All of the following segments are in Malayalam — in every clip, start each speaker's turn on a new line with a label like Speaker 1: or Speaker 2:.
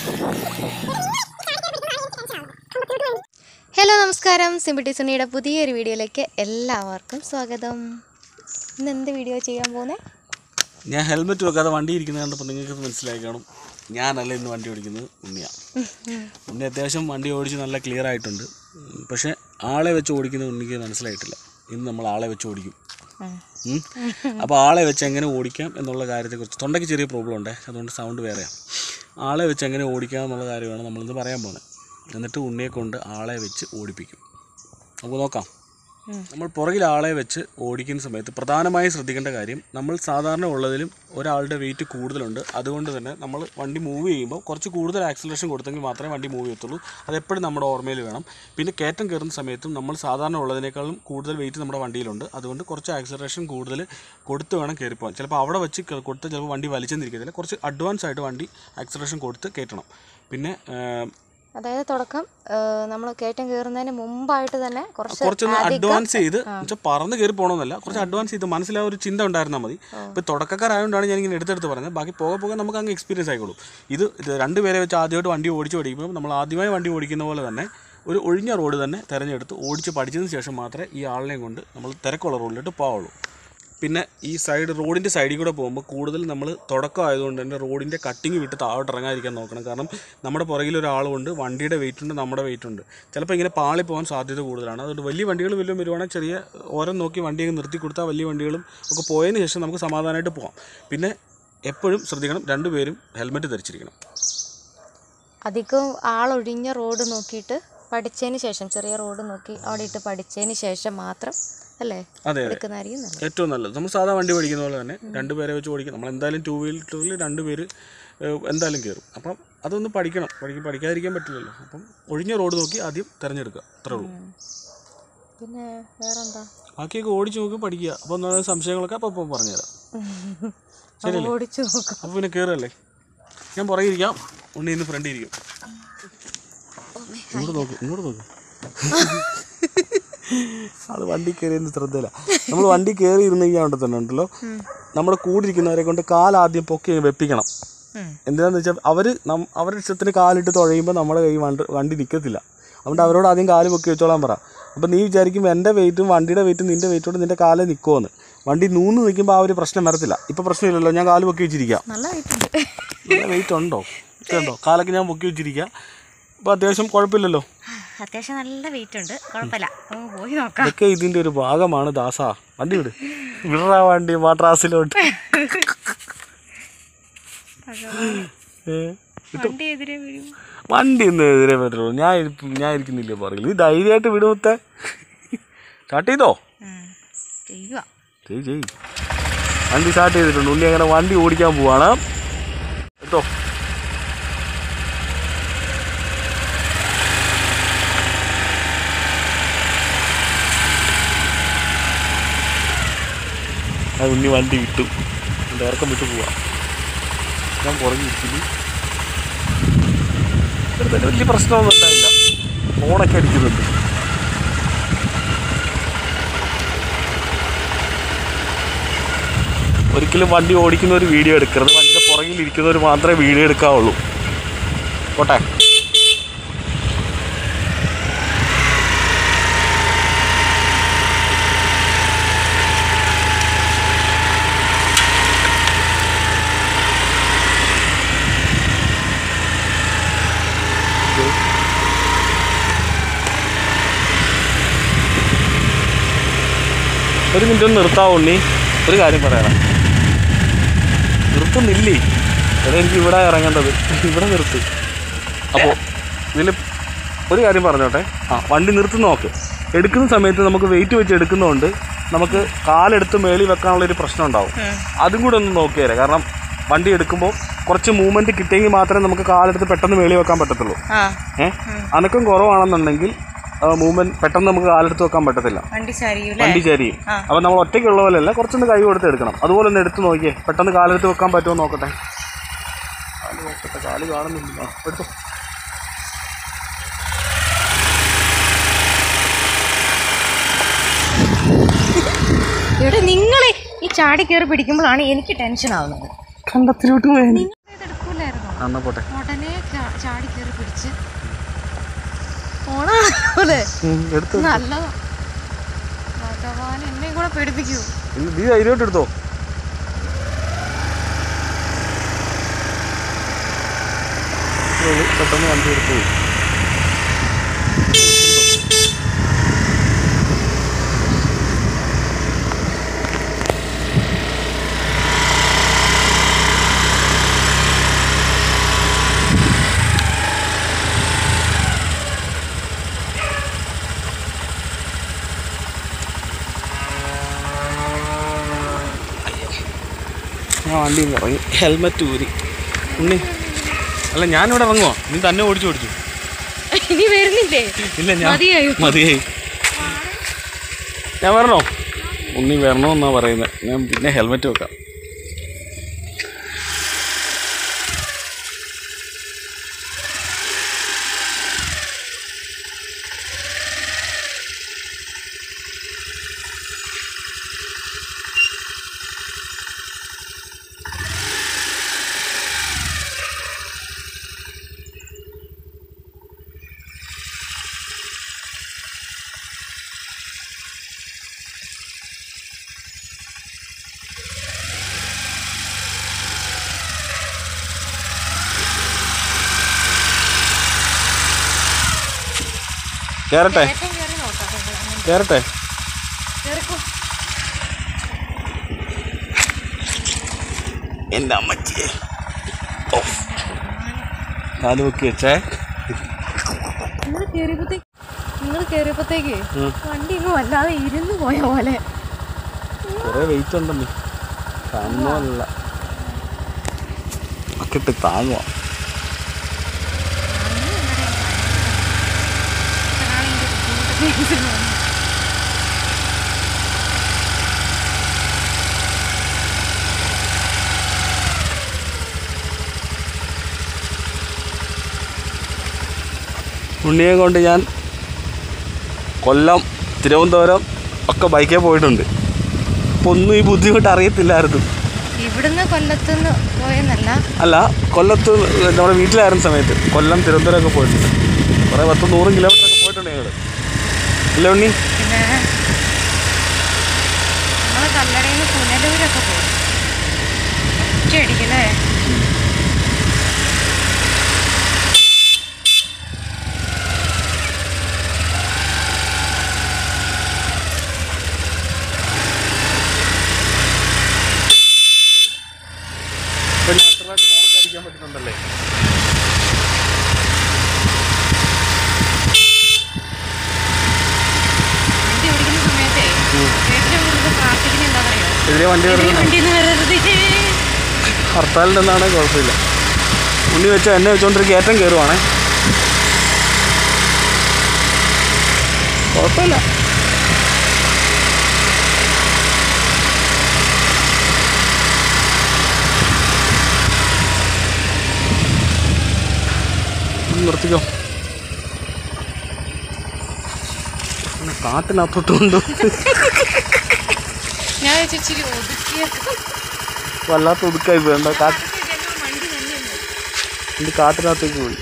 Speaker 1: ഹലോ നമസ്കാരം സിമ്പിട്ടി സുണിയുടെ പുതിയൊരു വീഡിയോയിലേക്ക് എല്ലാവർക്കും സ്വാഗതം ഇന്ന് എന്ത് വീഡിയോ ചെയ്യാൻ പോകുന്നത്
Speaker 2: ഞാൻ ഹെൽമെറ്റ് വെക്കാതെ വണ്ടി ഇരിക്കുന്നത് കണ്ടപ്പോൾ നിങ്ങൾക്ക് മനസ്സിലായി കാണും ഞാനല്ല ഇന്ന് വണ്ടി ഓടിക്കുന്നത് ഉണ്ണിയാണ് ഉണ്ണി അത്യാവശ്യം വണ്ടി ഓടിച്ച് നല്ല ക്ലിയർ ആയിട്ടുണ്ട് ഉം, പക്ഷേ ആളെ വെച്ച് ഓടിക്കുന്നത് ഉണ്ണിക്ക് മനസ്സിലായിട്ടില്ല ഇന്ന് നമ്മൾ ആളെ വെച്ച് ഓടിക്കും ഉം. അപ്പോൾ ആളെ വെച്ച് എങ്ങനെ ഓടിക്കാം എന്നുള്ള കാര്യത്തെക്കുറിച്ച് തൊണ്ടയ്ക്ക് ചെറിയ പ്രോബ്ലം ഉണ്ടേ അതുകൊണ്ട് സൗണ്ട് വേറെയാണ് ആളെ വെച്ച് എങ്ങനെ ഓടിക്കാം എന്നുള്ള കാര്യമാണ് നമ്മളിന്ന് പറയാൻ പോകുന്നത് എന്നിട്ട് ഉണ്ണിയെ കൊണ്ട് ആളെ വെച്ച് ഓടിപ്പിക്കും നമുക്ക് നോക്കാം നമ്മൾ പുറകിൽ ആളെ വെച്ച് ഓടിക്കുന്ന സമയത്ത് പ്രധാനമായും ശ്രദ്ധിക്കേണ്ട കാര്യം നമ്മൾ സാധാരണ ഉള്ളതിലും ഒരാളുടെ വെയിറ്റ് കൂടുതലുണ്ട് അതുകൊണ്ട് തന്നെ നമ്മൾ വണ്ടി മൂവ് ചെയ്യുമ്പോൾ കുറച്ച് കൂടുതൽ ആക്സിലറേഷൻ കൊടുത്തെങ്കിൽ മാത്രമേ വണ്ടി മൂവ് ചെയ്യത്തുള്ളൂ അതെപ്പോഴും നമ്മുടെ ഓർമ്മയിൽ വേണം പിന്നെ കയറ്റം കയറുന്ന സമയത്തും നമ്മൾ സാധാരണ ഉള്ളതിനേക്കാളും കൂടുതൽ വെയിറ്റ് നമ്മുടെ വണ്ടിയിലുണ്ട് അതുകൊണ്ട് കുറച്ച് ആക്സിലറേഷൻ കൂടുതൽ കൊടുത്ത് വേണം കയറി പോകാൻ ചിലപ്പോൾ അവിടെ വെച്ച് ക- കൊടുത്ത് ചിലപ്പോൾ വണ്ടി വലിച്ചെന്നിരിക്കത്തില്ല കുറച്ച് അഡ്വാൻസ് ആയിട്ട് വണ്ടി ആക്സിലറേഷൻ കൊടുത്ത് കയറ്റണം പിന്നെ ആ,
Speaker 1: അതായത് തുടക്കം നമ്മൾ കയറ്റം കയറുന്നതിന് മുമ്പായിട്ട് തന്നെ കുറച്ച്
Speaker 2: കുറച്ചൊന്ന് അഡ്വാൻസ് ചെയ്ത് എന്നുവെച്ചാൽ പറന്ന് കയറി പോകണമെന്നല്ല കുറച്ച് അഡ്വാൻസ് ചെയ്ത് മനസ്സിൽ ആ ഒരു ചിന്ത ഉണ്ടായിരുന്നാൽ മതി ഇപ്പോൾ തുടക്കക്കാരായതുകൊണ്ടാണ് ഞാൻ ഇങ്ങനെ എടുത്തെടുത്ത് പറയുന്നത് ബാക്കി പോകെ പോകെ നമുക്ക് അങ്ങ് എക്സ്പീരിയൻസ് ആയിക്കോളും ഇത് ഇത് രണ്ടുപേരെ വെച്ച് ആദ്യമായിട്ട് വണ്ടി ഓടിച്ച് പഠിക്കുമ്പോൾ നമ്മൾ ആദ്യമായി വണ്ടി ഓടിക്കുന്ന പോലെ തന്നെ ഒരു ഒഴിഞ്ഞ റോഡ് തന്നെ തിരഞ്ഞെടുത്ത് ഓടിച്ച് പഠിച്ചതിന് ശേഷം മാത്രമേ ഈ ആളിനെയും കൊണ്ട് നമ്മൾ തിരക്കുള്ള റോഡിലോട്ട് പോവുള്ളൂ പിന്നെ ഈ സൈഡ് റോഡിൻ്റെ സൈഡിൽ കൂടെ പോകുമ്പോൾ കൂടുതൽ നമ്മൾ തുടക്കം ആയതുകൊണ്ട് തന്നെ റോഡിൻ്റെ കട്ടിങ് വിട്ട് താഴോട്ട് ഇറങ്ങാതിരിക്കാൻ നോക്കണം കാരണം നമ്മുടെ പുറകിൽ ഒരാളുണ്ട് വണ്ടിയുടെ വെയിറ്റ് ഉണ്ട് നമ്മുടെ വെയിറ്റ് ഉണ്ട് ചിലപ്പോൾ ഇങ്ങനെ പാളി പോകാൻ സാധ്യത കൂടുതലാണ് അതുകൊണ്ട് വലിയ വണ്ടികൾ വല്ലതും വരുവാണെങ്കിൽ ചെറിയ ഓരം നോക്കി വണ്ടിയൊക്കെ നിർത്തി കൊടുത്താൽ വലിയ വണ്ടികളും ഒക്കെ പോയതിന് ശേഷം നമുക്ക് സമാധാനമായിട്ട് പോകാം പിന്നെ എപ്പോഴും ശ്രദ്ധിക്കണം രണ്ടുപേരും ഹെൽമെറ്റ് ധരിച്ചിരിക്കണം
Speaker 1: അധികം ആളൊഴിഞ്ഞ റോഡ് നോക്കിയിട്ട് പഠിച്ചതിന് ശേഷം ചെറിയ റോഡ് നോക്കി അവിടെ ഇട്ട് പഠിച്ചതിന് ശേഷം മാത്രം അല്ലേ
Speaker 2: അതെ അതെ
Speaker 1: എടുക്കുന്നതായിരിക്കും നല്ലത്
Speaker 2: ഏറ്റവും നല്ലത് നമ്മൾ സാധാ വണ്ടി ഓടിക്കുന്ന പോലെ തന്നെ രണ്ടുപേരെ വെച്ച് ഓടിക്കും നമ്മൾ എന്തായാലും ടൂ വീലറിൽ രണ്ടുപേര് ഏഹ്, എന്തായാലും കയറും അപ്പം അതൊന്ന് പഠിക്കണം പഠിക്കും പഠിക്കാതിരിക്കാൻ പറ്റില്ലല്ലോ അപ്പം ഒഴിഞ്ഞ റോഡ് നോക്കി ആദ്യം തിരഞ്ഞെടുക്കുക അത്രേ ഉള്ളൂ
Speaker 1: പിന്നെ വേറെന്താ
Speaker 2: ബാക്കിയൊക്കെ ഓടിച്ച് നോക്കി പഠിക്കുക അപ്പോൾ ഒന്നാമത് സംശയങ്ങളൊക്കെ അപ്പം അപ്പം പറഞ്ഞുതരാം
Speaker 1: നമുക്ക് ഓടിച്ചു നോക്കാം
Speaker 2: അപ്പോൾ പിന്നെ കയറല്ലേ ഞാൻ പുറകെ ഇരിക്കാം ഉണ്ണി ഇന്ന് ഫ്രണ്ട് ഇരിക്കും ഇങ്ങോട്ട് നോക്ക് ഇങ്ങോട്ട് നോക്ക് ആള് വണ്ടി കയറിയെന്ന് ശ്രദ്ധയില്ല നമ്മൾ വണ്ടി കയറി ഇരുന്ന് കഴിഞ്ഞാൽ അവിടെ തന്നെ ഉണ്ടല്ലോ നമ്മുടെ കൂടെ ഇരിക്കുന്നവരെ കൊണ്ട് കാലാദ്യം പൊക്കി വെപ്പിക്കണം എന്തിനാന്ന് വെച്ചാൽ അവർ അവരുടെ ഇഷ്ടത്തിന് കാലിട്ട് തുഴയുമ്പോൾ നമ്മുടെ കൈ വണ്ടി വണ്ടി നിൽക്കത്തില്ല അതുകൊണ്ട് അവരോട് ആദ്യം കാല് പൊക്കി വെച്ചോളാൻ പറ അപ്പം നീ വിചാരിക്കും എൻ്റെ വെയിറ്റും വണ്ടിയുടെ വെയിറ്റും നിൻ്റെ വെയിറ്റോട് നിൻ്റെ കാല് നിൽക്കുമെന്ന് വണ്ടി നൂന്ന് നിൽക്കുമ്പോൾ ആ ഒരു പ്രശ്നം വരത്തില്ല ഇപ്പം പ്രശ്നമില്ലല്ലോ ഞാൻ കാല് പൊക്കി വെച്ചിരിക്കാം
Speaker 1: നല്ല വെയിറ്റുണ്ട്
Speaker 2: നല്ല വെയിറ്റ് ഉണ്ടോ ഉണ്ടോ കാലൊക്കെ ഞാൻ പൊക്കി വെച്ചിരിക്കുക അപ്പോൾ അത്യാവശ്യം കുഴപ്പമില്ലല്ലോ
Speaker 1: അത്യാവശ്യം നല്ല വെയിറ്റ് ഉണ്ട് കുഴപ്പമില്ല നമുക്ക് പോയി നോക്കാം
Speaker 2: ഇതൊക്കെ ഇതിൻ്റെ ഒരു ഭാഗമാണ് ദാസാ വണ്ടി വിട് വിടറാ വണ്ടി മാട്രാസിലോട്ട് ഏ,
Speaker 1: വണ്ടി എതിരെ വീഴും
Speaker 2: വണ്ടി ഒന്നും എതിരെ പറ്റുള്ളൂ ഞാൻ ഇരിപ്പ- ഞാൻ ഇരിക്കുന്നില്ലേ പറയില്ല നീ ധൈര്യമായിട്ട് വിടുമത്തെ സ്റ്റാർട്ട് ചെയ്തോ
Speaker 1: ചെയ്യുക
Speaker 2: ചെയ് ചെയ് വണ്ടി സ്റ്റാർട്ട് ചെയ്തിട്ടുണ്ട് ഉണ്ണി അങ്ങനെ വണ്ടി ഓടിക്കാൻ പോവാണ് എടുത്തോ ആ ഉണ്ണി വണ്ടി വിട്ടു എൻ്റെ ഇറക്കം വിട്ട് പോവാ ഞാൻ പുറകെ ഇരിക്കുന്നു ചെറുതായിട്ട് വലിയ പ്രശ്നമൊന്നും ഉണ്ടായില്ല ഫോണൊക്കെ അടിക്കുന്നുണ്ട് ഒരിക്കലും വണ്ടി ഓടിക്കുന്ന ഒരു വീഡിയോ എടുക്കരുത് വണ്ടിയുടെ പുറകിൽ ഇരിക്കുന്നവർ മാത്രമേ വീഡിയോ എടുക്കാവുള്ളൂ പോട്ടെ ഒരു മിനിറ്റ് ഒന്ന് നിർത്താവോ ഉണ്ണി ഒരു കാര്യം പറയാനാ നിർത്തുന്നില്ലേ എടാ എനിക്ക് ഇവിടെ ഇറങ്ങേണ്ടത് ഇവിടെ നിർത്ത് അപ്പോൾ ഇതിൽ ഒരു കാര്യം പറഞ്ഞോട്ടെ ആ വണ്ടി നിർത്തുന്ന നോക്ക് എടുക്കുന്ന സമയത്ത് നമുക്ക് വെയിറ്റ് വെച്ച് എടുക്കുന്നതുകൊണ്ട് നമുക്ക് കാലെടുത്ത് മേളിൽ വെക്കാനുള്ളൊരു പ്രശ്നം ഉണ്ടാവും അതും കൂടെ ഒന്ന് നോക്കിയേരെ കാരണം വണ്ടി എടുക്കുമ്പോൾ കുറച്ച് മൂവ്മെൻറ്റ് കിട്ടിയെങ്കിൽ മാത്രമേ നമുക്ക് കാലെടുത്ത് പെട്ടെന്ന് മേളിൽ വെക്കാൻ പറ്റത്തുള്ളൂ
Speaker 1: ആ
Speaker 2: ഏഹ് അനക്കം കുറവാണെന്നുണ്ടെങ്കിൽ മൂവ്മെൻറ്റ് പെട്ടെന്ന് നമുക്ക് കാലെടുത്ത് വെക്കാൻ പറ്റത്തില്ല
Speaker 1: വണ്ടി ചരിയൂല
Speaker 2: വണ്ടി ചരിയും അപ്പൊ നമ്മൾ ഒറ്റയ്ക്കുള്ള പോലെയല്ല കുറച്ചൊന്ന് കൈ കൊടുത്ത് എടുക്കണം അതുപോലെ ഒന്ന് എടുത്ത് നോക്കിയേ പെട്ടെന്ന് കാലെടുത്ത് വെക്കാൻ പറ്റുമോ നോക്കട്ടെ കാല് നോക്കട്ടെ കാല് കാണുന്നില്ല ആ, എടുത്തോ
Speaker 1: ഇവിടെ നിങ്ങൾ ഈ ചാടി കയറി പിടിക്കുമ്പോഴാണ് എനിക്ക് ടെൻഷൻ ആവുന്നത്
Speaker 2: കണ്ടത്തിലോട്ട് പോയാ
Speaker 1: എടുക്കൂലായിരുന്നോ
Speaker 2: എന്നാ പോട്ടെ
Speaker 1: പോട്ടെ ഉടനെ ചാ- ചാടി കയറി പിടിച്ച് ഓണാണല്ലേ
Speaker 2: എടുത്തു
Speaker 1: നല്ലതാ ഭഗവാൻ എന്നെയും കൂടെ പേടിപ്പിക്കൂ
Speaker 2: നീ ധൈര്യമായിട്ട് എടുത്തോ പെട്ടെന്ന് വണ്ടി എടുത്തു പോയി ഞാൻ വണ്ടിയിൽ നിന്ന് ഇറങ്ങി ഹെൽമെറ്റ് ഊരി ഉണ്ണി അല്ല ഞാനിവിടെ ഇറങ്ങുമോ നീ തന്നെ ഓടിച്ചു ഓടിച്ചു
Speaker 1: ഇനി വരുന്നില്ലേ
Speaker 2: ഇല്ല ഞാൻ
Speaker 1: മതിയായോ?
Speaker 2: മതിയായി ഞാൻ വരണോ ഉണ്ണി വരണമെന്നാ പറയുന്നത് ഞാൻ പിന്നെ ഹെൽമെറ്റ് വെക്കാം കയറട്ടെ
Speaker 1: ഏറ്റവും കയറി നോക്കാം
Speaker 2: കയറട്ടെ
Speaker 1: കയറിക്കോ
Speaker 2: എൻ്റെ അമ്മച്ചിയെ കാല് വെക്കി വെച്ചേ
Speaker 1: നിങ്ങൾ കയറിയപ്പോഴത്തേക്ക് നിങ്ങൾ കയറിയപ്പോഴത്തേക്ക്
Speaker 2: ഉം.
Speaker 1: വണ്ടി ഇങ്ങ് വല്ലാതെ ഇരുന്ന് പോയ പോലെ
Speaker 2: കുറേ വെയിറ്റ് ഉണ്ടെന്ന് കണ്ണല്ല ഒക്കെ ഇട്ട് താങ്ങുക ഉണ്ണിയെ കൊണ്ട് ഞാൻ കൊല്ലം തിരുവനന്തപുരം ഒക്കെ ബൈക്കേ പോയിട്ടുണ്ട് അപ്പോൾ ഒന്നും ഈ ബുദ്ധിമുട്ട് അറിയത്തില്ലായിരുന്നു
Speaker 1: ഇവിടുന്ന് കൊല്ലത്തുനിന്ന് പോയെന്നല്ല
Speaker 2: അല്ല കൊല്ലത്ത് നമ്മുടെ വീട്ടിലായിരുന്ന സമയത്ത് കൊല്ലം തിരുവനന്തപുരം ഒക്കെ പോയിട്ടുണ്ട് കുറേ പത്ത് നൂറ് കിലോമീറ്റർ ഒക്കെ പോയിട്ടുണ്ട് ഞങ്ങൾ ഇല്ല ഉണ്ണി
Speaker 1: പിന്നെ നമ്മൾ കല്ലടയിൽ നിന്ന് പുനലൂരൊക്കെ പോയി ഒറ്റയടിക്കല്ലേ
Speaker 2: ഇപ്പൊ നാച്ചുറലായിട്ട് ഫോണൊക്കെ അടിക്കാൻ പറ്റുന്നുണ്ടല്ലേ
Speaker 1: വണ്ടി ഓടിക്കുന്ന സമയത്തേ ഏറ്റവും കൂടുതൽ പ്രാർത്ഥിക്കുന്ന എന്താണെന്നറിയോ
Speaker 2: എതിരെ വണ്ടി
Speaker 1: ഇതിൽ
Speaker 2: വരുന്നത്
Speaker 1: വണ്ടിയിൽ നിന്ന് വരരുത്
Speaker 2: ഹർത്താലിൽ നിന്നാണ് കുഴപ്പമില്ല ഉണ്ണി വെച്ച എന്നെ വെച്ചോണ്ടൊരു കയറ്റം കയറുവാണേ കുഴപ്പമില്ല ഒന്ന് നിർത്തിക്കോ പിന്നെ കാട്ടിനകത്തോട്ട് കൊണ്ടു
Speaker 1: ഞാൻ വിചാരിച്ചു ഇച്ചിരി ഒതുക്കിയ
Speaker 2: വല്ലാത്ത ഒതുക്കായി വേണ്ട കാട്ട്
Speaker 1: വണ്ടി തന്നെയല്ലേ
Speaker 2: ഇത് കാട്ടിനകത്തേക്ക് പോയി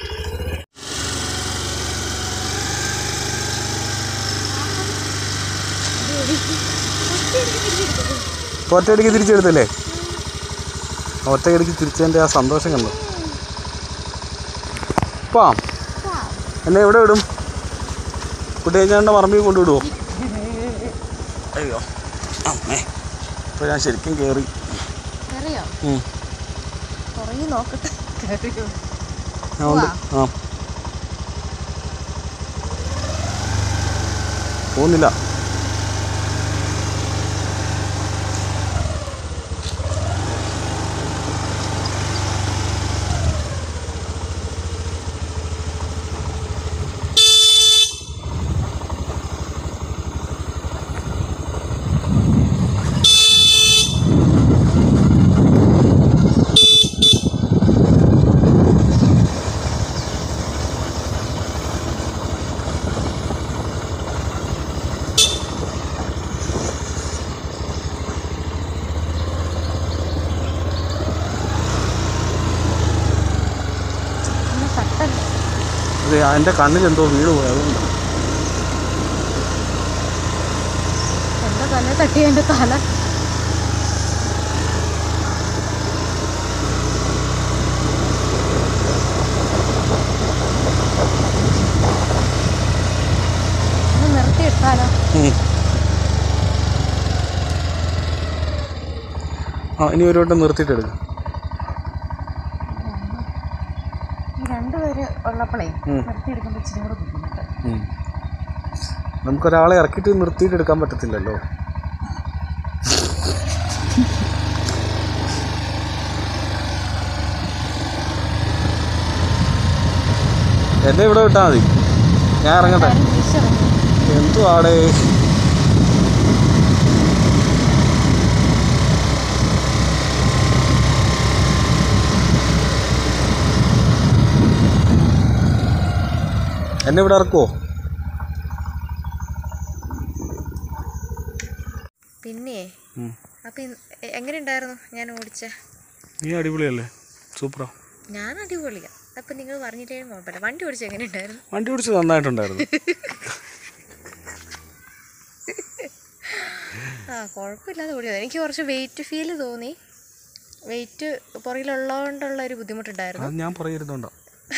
Speaker 2: ഇപ്പൊ ഒറ്റയടിക്ക് തിരിച്ചെടുത്തല്ലേ ഒറ്റയടിക്ക് തിരിച്ചതിൻ്റെ ആ സന്തോഷം കണ്ടു പോവാം എന്നെ എവിടെ വിടും കുട്ടിയച്ചാൻ്റെ പറമ്പിൽ കൊണ്ടുവിടുവോ അയ്യോ അമ്മേ ഇപ്പോൾ ഞാൻ ശരിക്കും കയറി
Speaker 1: കയറിയോ
Speaker 2: ഉം.
Speaker 1: പുറകെ നോക്കട്ടെ കയറിയോ
Speaker 2: ഞാൻ ഉണ്ട് ആ പോകുന്നില്ല അത് എൻ്റെ കണ്ണിൽ എന്തോ വീട് പോയി അതുകൊണ്ട്
Speaker 1: എൻ്റെ തന്നെ തട്ടി എൻ്റെ തല ഒന്ന് നിർത്തിയിട്ടാലോ
Speaker 2: ആ ഇനി ഒരു വട്ടം നിർത്തിയിട്ട് എടുക്കാം
Speaker 1: ഈ രണ്ടുപേര് ഉള്ളപ്പോഴേ
Speaker 2: ഉം.
Speaker 1: നിർത്തിയെടുക്കുമ്പോൾ ഇച്ചിരി കൂടെ ബുദ്ധിമുട്ട്
Speaker 2: ഉം. നമുക്കൊരാളെ ഇറക്കിയിട്ട് നിർത്തിയിട്ട് എടുക്കാൻ പറ്റത്തില്ലല്ലോ എന്നെ ഇവിടെ വിട്ടാൽ മതി ഞാൻ ഇറങ്ങട്ടെ
Speaker 1: കാര്യം തിരിച്ചറിഞ്ഞു
Speaker 2: എന്തുവാടേ എന്നെ ഇവിടെ ഇറക്കുവോ
Speaker 1: പിന്നെ അപ്പം എങ്ങനെ ഉണ്ടായിരുന്നു ഞാൻ ഓടിച്ച
Speaker 2: നീ അടിപൊളിയല്ലേ സൂപ്പറാ
Speaker 1: ഞാൻ അടിപൊളിയാ അപ്പം നിങ്ങൾ പറഞ്ഞിട്ടേലും കുഴപ്പമില്ല വണ്ടി ഓടിച്ച എങ്ങനെ ഉണ്ടായിരുന്നു
Speaker 2: വണ്ടി ഓടിച്ച് നന്നായിട്ടുണ്ടായിരുന്നു
Speaker 1: ആ കുഴപ്പമില്ലാതെ ഓടിയത് എനിക്ക് കുറച്ച് വെയിറ്റ് ഫീൽ തോന്നി വെയിറ്റ് പുറകിലുള്ളതുകൊണ്ടുള്ള ഒരു ബുദ്ധിമുട്ടുണ്ടായിരുന്നു
Speaker 2: അത് ഞാൻ പറയുന്നുണ്ടോ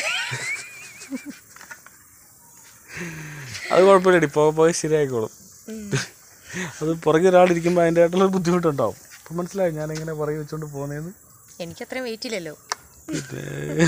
Speaker 2: അത് കുഴപ്പമില്ലടി പോകെ പോയി ശരിയായിക്കോളും
Speaker 1: ഉം.
Speaker 2: അത് പുറകെ ഒരാളിരിക്കുമ്പോൾ അതിൻ്റെ ആയിട്ടുള്ള ബുദ്ധിമുട്ടുണ്ടാവും അപ്പം മനസ്സിലായി ഞാൻ എങ്ങനെ പുറകെ വെച്ചോണ്ട് പോകുന്നതെന്ന്
Speaker 1: എനിക്ക് അത്രയും വെയിറ്റ് ഇല്ലല്ലോ
Speaker 2: പിന്നെ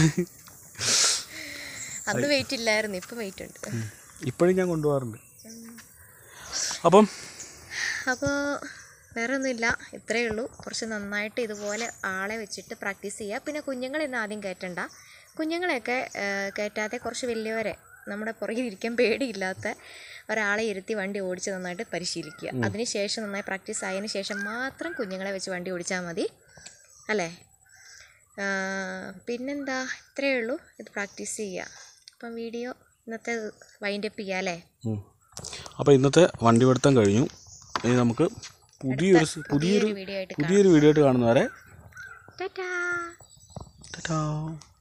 Speaker 1: അന്ന് വെയിറ്റ് ഇല്ലായിരുന്നു ഇപ്പം വെയിറ്റ് ഉണ്ട്
Speaker 2: ഇപ്പോഴും ഞാൻ കൊണ്ടുപോകാറുണ്ട് അപ്പം
Speaker 1: അപ്പോൾ വേറെ ഒന്നുമില്ല ഇത്രയേ ഉള്ളൂ കുറച്ച് നന്നായിട്ട് ഇതുപോലെ ആളെ വെച്ചിട്ട് പ്രാക്ടീസ് ചെയ്യുക പിന്നെ കുഞ്ഞുങ്ങളെയൊന്നും ആദ്യം കയറ്റണ്ട കുഞ്ഞുങ്ങളെയൊക്കെ ആ, കയറ്റാതെ കുറച്ച് വലിയവരെ നമ്മുടെ പുറകിൽ ഇരിക്കാൻ പേടിയില്ലാത്ത ഒരാളെ ഇരുത്തി വണ്ടി ഓടിച്ച് നന്നായിട്ട് പരിശീലിക്കുക അതിനുശേഷം നന്നായി പ്രാക്ടീസ് ആയതിനു ശേഷം മാത്രം കുഞ്ഞുങ്ങളെ വെച്ച് വണ്ടി ഓടിച്ചാൽ മതി അല്ലേ ആ, പിന്നെന്താ ഇത്രയേ ഉള്ളൂ ഇത് പ്രാക്ടീസ് ചെയ്യുക അപ്പം വീഡിയോ ഇന്നത്തെ വൈൻഡപ്പ് ചെയ്യാം അല്ലേ
Speaker 2: അപ്പോൾ ഇന്നത്തെ വണ്ടി പിടുത്തം കഴിഞ്ഞു ഇനി നമുക്ക് പുതിയൊരു സ് പുതിയൊരു
Speaker 1: വീഡിയോ ആയിട്ട്
Speaker 2: പുതിയൊരു വീഡിയോ ആയിട്ട് കാണുന്നവരെ
Speaker 1: ടാറ്റാ
Speaker 2: ടാറ്റാ